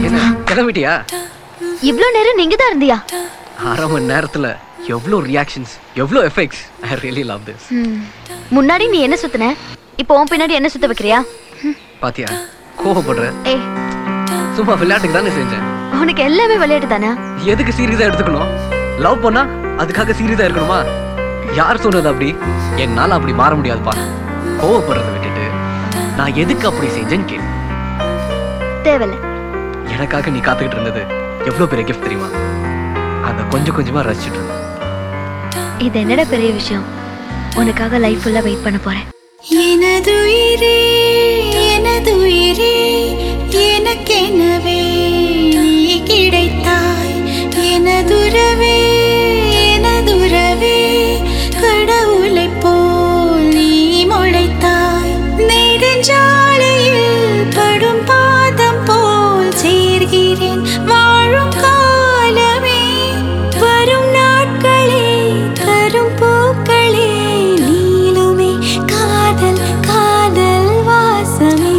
என்ன கிளம்பிட்டியா இவ்ளோ நேரம் நீங்க தான் இருந்தியா அரை மணி நேரத்துல எவ்வளோ ரியாக்ஷன்ஸ் எவ்வளோ effects I really love this hmm. முன்னாடி நீ என்ன சுத்தின இப்போ உன் பின்னாடி என்ன சுத்த வைக்கிறியா பாத்தியா கோவப்படுற ஏய் சும்மா விளையாட்டுக்கு தானே செஞ்சேன் உனக்கு எல்லாமே விளையாட்டு தானே எதுக்கு சீரியஸா எடுத்துக்கணும் லவ் பண்ணா அதுக்காக சீரியஸா இருக்கணுமா யார் சொன்னது அப்படி என்னால அப்படி மாற முடியாதுப்பா கோவப்படுறதை விட்டுட்டு நான் எதுக்கு அப்படி செஞ்சேன்னு கேளு தேவையில்ல எனக்காக நீ காத்துக்கிட்டு இருந்தது எவ்வளவு பெரிய கிஃப்ட் தெரியுமா அதை கொஞ்சம் கொஞ்சமா ரசிச்சுட்டு இருந்தேன் இது என்னடா பெரிய விஷயம் உனக்காக லைஃப் ஃபுல்லா வெயிட் பண்ண போறேன் எனதுயிரே எனதுயிரே எனக்கெனவே நீ கிடைத்தாய் எனதுறவே எனதுறவே கடவுளைப் போல் நீ முளைத்தாய் நெடுஞ்சாலையில் படும் பாதம் போல் சேர்கிறேன் வாழும் காலமே வரும் நாட்களே தரும் பூக்களே நீளுமே காதல் காதல் வாசமே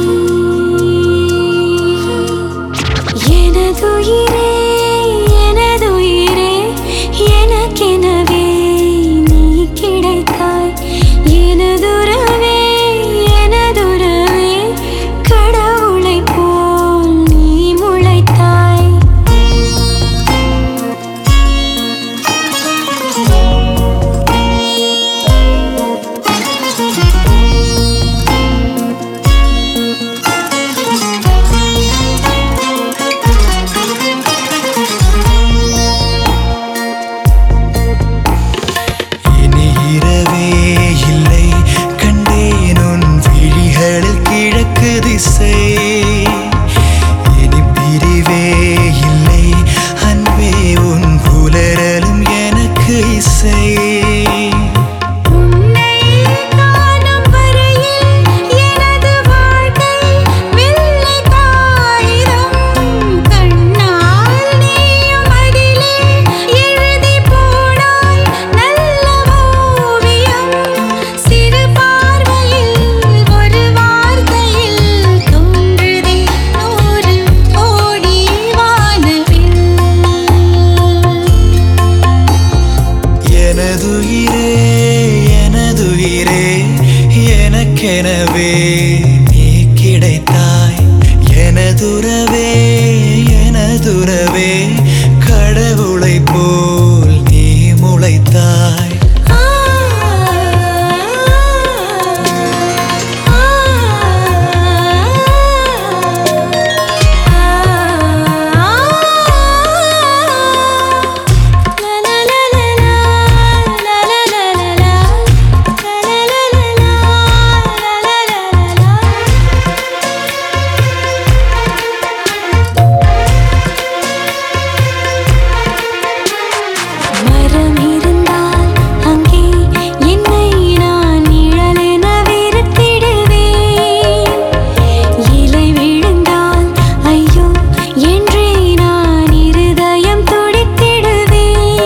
எனதுயிரே எனதுயிரே எனக்கெனவே நீ கிடைத்தாய் எனதுறவே எனதுறவே கடவுளைப் போல் நீ முளைத்தாய் இனி இரவே இல்லை கண்டேன் உன் விழிகளில் கிழக்கு திசை இனி பிரிவே இல்லை அன்பே உன் புலரலும் எனக்கு இசை உன்னை காணும் வரையில் எனது வாழ்க்கை வெள்ளை காகிதம் கண்ணால் நீயும் அதிலே எழுதி போனாய் நல்ல ஓவியம் சிறு பார்வையில் ஒரு வார்த்தையில் தோன்றுதே நூறு கோடி வானவில் எனதுயிரே எனதுயிரே எனக்கெனவே நீ கிடைத்தாய் எனதுறவே எனதுறவே கடவுளைப் போல் நீ முளைத்தாய் ஆ மரம் இருந்தால் அங்கே என்னை நான் நிழலென விரத்திடுவேன் இலை விழுந்தால் ஐயோ என்றே நான் இருதயம் துடித்திடுவேன்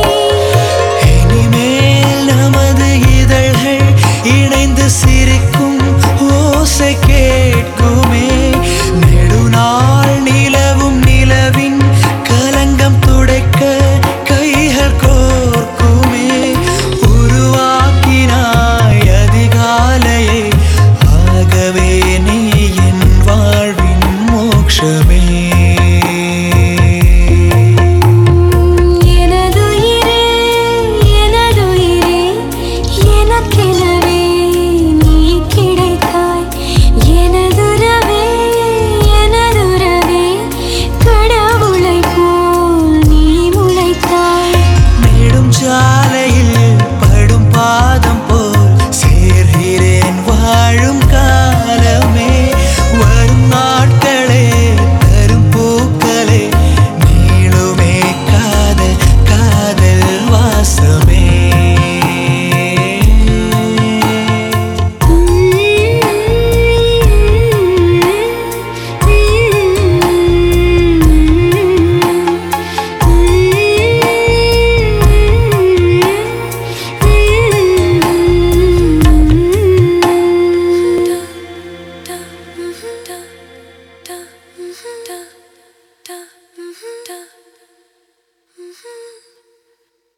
இனிமேல் நமது இதழ்கள் இணைந்து சிரிக்கும் ஓசை கேட்குமே நெடுநாள் நிலவும் நிலவின் கலங்கம் துடைக்க கைகள் கோர்க்குமே உருவாக்கினாய் அதிகாலையை ஆகவே நீ என் வாழ்வின் மோட்சமே எனதுயிரே எனதுயிரே எனக்கெனவே நீ கிடைத்தாய் எனதுறவே எனதுறவே கடவுளைப் போல் நீ முளைத்தாய் நெடும் சாலையில் படும் பாதம் போல் சேர்கிறேன் வாழும் காலமே வரும் நாட்களே தரும் பூக்களே நீளுமே காதல் காதல் வாசமே da